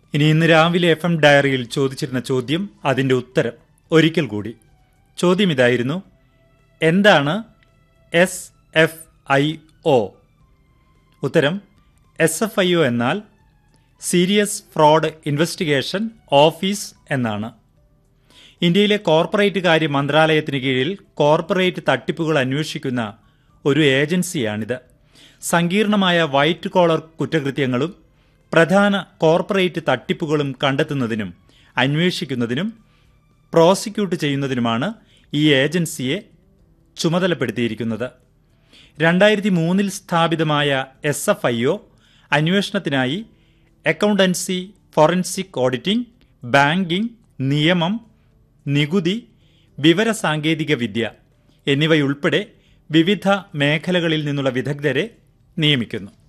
ഇനി ഇന്ന് രാവിലെ എഫ് എം ഡയറിയിൽ ചോദിച്ചിരുന്ന ചോദ്യം അതിന്റെ ഉത്തരം ഒരിക്കൽ കൂടി ചോദ്യം ഇതായിരുന്നു എന്താണ് എസ് എഫ് ഐ ഒ ഉത്തരം എസ് എഫ് ഐ ഒ എന്നാൽ സീരിയസ് ഫ്രോഡ് ഇൻവെസ്റ്റിഗേഷൻ ഓഫീസ് എന്നാണ് ഇന്ത്യയിലെ കോർപ്പറേറ്റ് കാര്യ മന്ത്രാലയത്തിന് കീഴിൽ കോർപ്പറേറ്റ് തട്ടിപ്പുകൾ അന്വേഷിക്കുന്ന ഒരു ഏജൻസിയാണിത് സങ്കീർണമായ വൈറ്റ് കോളർ കുറ്റകൃത്യങ്ങളും പ്രധാന കോർപ്പറേറ്റ് തട്ടിപ്പുകളും കണ്ടെത്തുന്നതിനും അന്വേഷിക്കുന്നതിനും പ്രോസിക്യൂട്ട് ചെയ്യുന്നതിനുമാണ് ഈ ഏജൻസിയെ ചുമതലപ്പെടുത്തിയിരിക്കുന്നത് രണ്ടായിരത്തി മൂന്നിൽ സ്ഥാപിതമായ എസ് എഫ് ഐ ഒ അന്വേഷണത്തിനായി അക്കൗണ്ടൻസി ഫോറൻസിക് ഓഡിറ്റിംഗ് ബാങ്കിംഗ് നിയമം നികുതി വിവരസാങ്കേതിക വിദ്യ എന്നിവയുൾപ്പെടെ വിവിധ മേഖലകളിൽ നിന്നുള്ള വിദഗ്ധരെ നിയമിക്കുന്നു